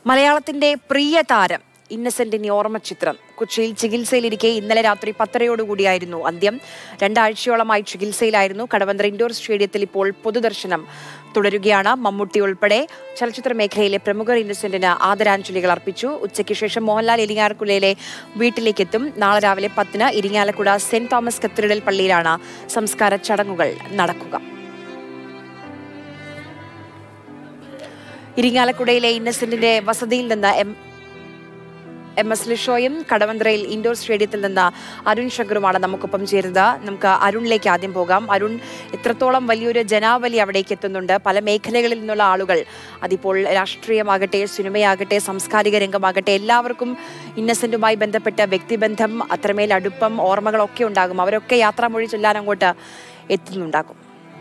മലയാളത്തിന്റെ പ്രിയ താരം ഇന്നസെന്റിന്റെ ഓർമ്മ ചിത്രം കൊച്ചിയിൽ ചികിത്സയിലിരിക്കെ ഇന്നലെ രാത്രി പത്തരയോടുകൂടിയായിരുന്നു അന്ത്യം രണ്ടാഴ്ചയോളമായി ചികിത്സയിലായിരുന്നു കടവന്ത്ര ഇൻഡോർ സ്റ്റേഡിയത്തിൽ ഇപ്പോൾ പൊതുദർശനം തുടരുകയാണ് മമ്മൂട്ടി ഉൾപ്പെടെ ചലച്ചിത്ര മേഖലയിലെ പ്രമുഖർ ഇന്നസെന്റിന് ആദരാഞ്ജലികൾ അർപ്പിച്ചു ഉച്ചയ്ക്ക് ശേഷം മോഹൻലാൽ ഇരിങ്ങാലക്കുടയിലെ വീട്ടിലേക്കെത്തും നാളെ രാവിലെ പത്തിന് ഇരിങ്ങാലക്കുട സെന്റ് തോമസ് കത്തീഡ്രൽ പള്ളിയിലാണ് സംസ്കാര ചടങ്ങുകൾ നടക്കുക ഇരിങ്ങാലക്കുടയിലെ ഇന്നസെന്റിന്റെ വസതിയിൽ നിന്ന് എം എം എസ് ലിഷോയും കടവന്ത്രയിൽ ഇൻഡോർ സ്റ്റേഡിയത്തിൽ നിന്ന് അരുൺ ശങ്കറുമാണ് നമുക്കൊപ്പം ചേരുന്നത് നമുക്ക് അരുണിലേക്ക് ആദ്യം പോകാം അരുൺ എത്രത്തോളം വലിയൊരു ജനാവലി അവിടേക്ക് എത്തുന്നുണ്ട് പല മേഖലകളിൽ നിന്നുള്ള ആളുകൾ അതിപ്പോൾ രാഷ്ട്രീയമാകട്ടെ സിനിമയാകട്ടെ സാംസ്കാരിക രംഗമാകട്ടെ എല്ലാവർക്കും ഇന്നസെന്റുമായി ബന്ധപ്പെട്ട വ്യക്തിബന്ധം അത്രമേൽ അടുപ്പം ഓർമ്മകളൊക്കെ ഉണ്ടാകും അവരൊക്കെ യാത്രാമൊഴി ചൊല്ലാൻ അങ്ങോട്ട് എത്തുന്നുണ്ടാകും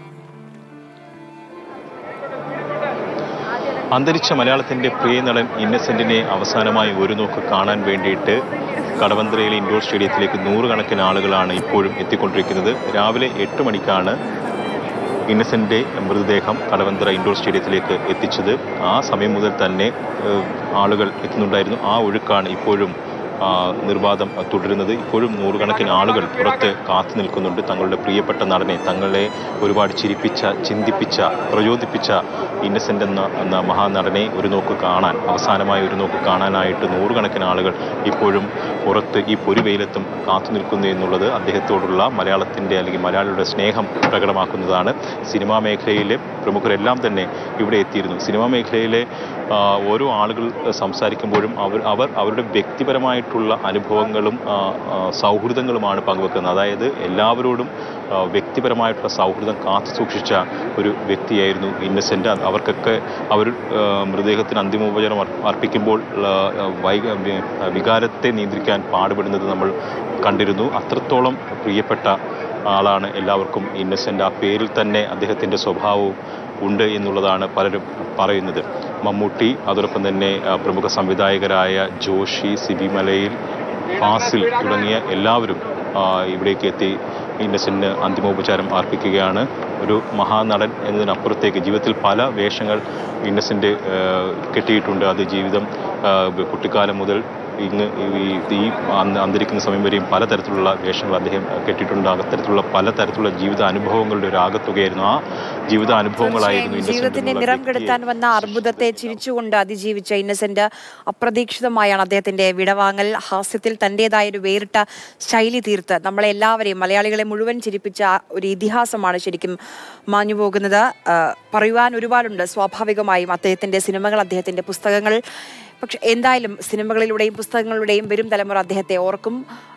അന്തരിച്ച മലയാളത്തിന്റെ പ്രിയ നടൻ ഇന്നസെന്റിനെ അവസാനമായി ഒരു നോക്ക് കാണാൻ വേണ്ടിയിട്ട് കടവന്ത്രയിലെ ഇൻഡോർ സ്റ്റേഡിയത്തിലേക്ക് നൂറുകണക്കിന് ആളുകളാണ് ഇപ്പോഴും എത്തിക്കൊണ്ടിരിക്കുന്നത് രാവിലെ എട്ട് മണിക്കാണ് ഇന്നസെന്റെ മൃതദേഹം കടവന്ത്ര ഇൻഡോർ സ്റ്റേഡിയത്തിലേക്ക് എത്തിച്ചത് ആ സമയം മുതൽ തന്നെ ഏഹ്, ആളുകൾ എത്തുന്നുണ്ടായിരുന്നു ആ ഒഴുക്കാണ് ഇപ്പോഴും ആ, നിർബാധം തുടരുന്നത് ഇപ്പോഴും നൂറുകണക്കിന് ആളുകൾ പുറത്ത് കാത്തു നിൽക്കുന്നുണ്ട് തങ്ങളുടെ പ്രിയപ്പെട്ട നടനെ തങ്ങളെ ഒരുപാട് ചിരിപ്പിച്ച ചിന്തിപ്പിച്ച പ്രചോദിപ്പിച്ച ഇന്നസെന്റ് എന്ന എന്ന മഹാനടനെ ഒരു നോക്ക് കാണാൻ അവസാനമായി ഒരു നോക്ക് കാണാനായിട്ട് നൂറുകണക്കിന് ആളുകൾ ഇപ്പോഴും പുറത്ത് ഈ പൊരുവെയിലത്തും കാത്തു നിൽക്കുന്നു എന്നുള്ളത് അദ്ദേഹത്തോടുള്ള മലയാളത്തിൻ്റെ അല്ലെങ്കിൽ മലയാളിയുടെ സ്നേഹം പ്രകടമാക്കുന്നതാണ് സിനിമാ മേഖലയിലെ പ്രമുഖരെല്ലാം തന്നെ ഇവിടെ എത്തിയിരുന്നു സിനിമാ മേഖലയിലെ ആ, ഓരോ ആളുകൾ സംസാരിക്കുമ്പോഴും അവർ അവർ അവരുടെ വ്യക്തിപരമായിട്ടുള്ള അനുഭവങ്ങളും ആ, ആ, സൗഹൃദങ്ങളുമാണ് പങ്കുവെക്കുന്നത് അതായത് എല്ലാവരോടും ആ, വ്യക്തിപരമായിട്ടുള്ള സൗഹൃദം കാത്തു സൂക്ഷിച്ച ഒരു വ്യക്തിയായിരുന്നു ഇന്നസെൻ്റ് അവർക്കൊക്കെ അവർ ആ, മൃതദേഹത്തിന് അന്തിമോപചാരം അർ- അർപ്പിക്കുമ്പോൾ ആ, വൈക വി- വികാരത്തെ നിയന്ത്രിക്കാൻ പാടുപെടുന്നത് നമ്മൾ കണ്ടിരുന്നു അത്രത്തോളം പ്രിയപ്പെട്ട ആളാണ് എല്ലാവർക്കും ഇന്നസെൻ്റ് ആ പേരിൽ തന്നെ അദ്ദേഹത്തിൻ്റെ സ്വഭാവവും ഉണ്ട് എന്നുള്ളതാണ് പലരും പറയുന്നത് മമ്മൂട്ടി അതോടൊപ്പം തന്നെ ആ, പ്രമുഖ സംവിധായകരായ ജോഷി സിബി മലയിൽ ഫാസിൽ തുടങ്ങിയ എല്ലാവരും ആ, ഇവിടേക്ക് എത്തി ഇന്നസെന്റിന് അന്തിമോപചാരം അർപ്പിക്കുകയാണ് ഒരു മഹാനടൻ എന്നതിനപ്പുറത്തേക്ക് ജീവിതത്തിൽ പല വേഷങ്ങൾ ഇന്നസെന്റ് ആ, കെട്ടിയിട്ടുണ്ട് അത് ജീവിതം ആ, കുട്ടിക്കാലം മുതൽ ഇങ്ങ് ഈ ഈ അന്ന് അന്തരിക്കുന്ന സമയം വരെയും പലതരത്തിലുള്ള വേഷങ്ങൾ അദ്ദേഹം കെട്ടിയിട്ടുണ്ട് അത്തരത്തിലുള്ള പലതരത്തിലുള്ള ജീവിത അനുഭവങ്ങളുടെ ഒരു ആകത്തുകയായിരുന്നു ആ ജീവിത അനുഭവങ്ങളായിരുന്നു തീർച്ചയായും ഇന്നസെന്റ് ജീവിതത്തിന്റെ എന്നുള്ള നിറം വ്യക്തിയെ കെടുത്താൻ വന്ന അർബുദത്തെ ചിരിച്ചുകൊണ്ട് അതിജീവിച്ച ഇന്നസെന്റ് അപ്രതീക്ഷിതമായാണ് അദ്ദേഹത്തിന്റെ വിടവാങ്ങൽ ഹാസ്യത്തിൽ തന്റേതായ ഒരു വേറിട്ട ശൈലി തീർത്ത് നമ്മളെ എല്ലാവരെയും മലയാളികളെ മുഴുവൻ ചിരിപ്പിച്ച ആ ഒരു ഇതിഹാസമാണ് ശരിക്കും മാഞ്ഞു പോകുന്നത് ആ, പറയുവാൻ ഒരുപാടുണ്ട് സ്വാഭാവികമായും അദ്ദേഹത്തിന്റെ സിനിമകൾ അദ്ദേഹത്തിന്റെ പുസ്തകങ്ങൾ പക്ഷെ എന്തായാലും സിനിമകളിലൂടെയും പുസ്തകങ്ങളിലൂടെയും വരും തലമുറ അദ്ദേഹത്തെ ഓർക്കും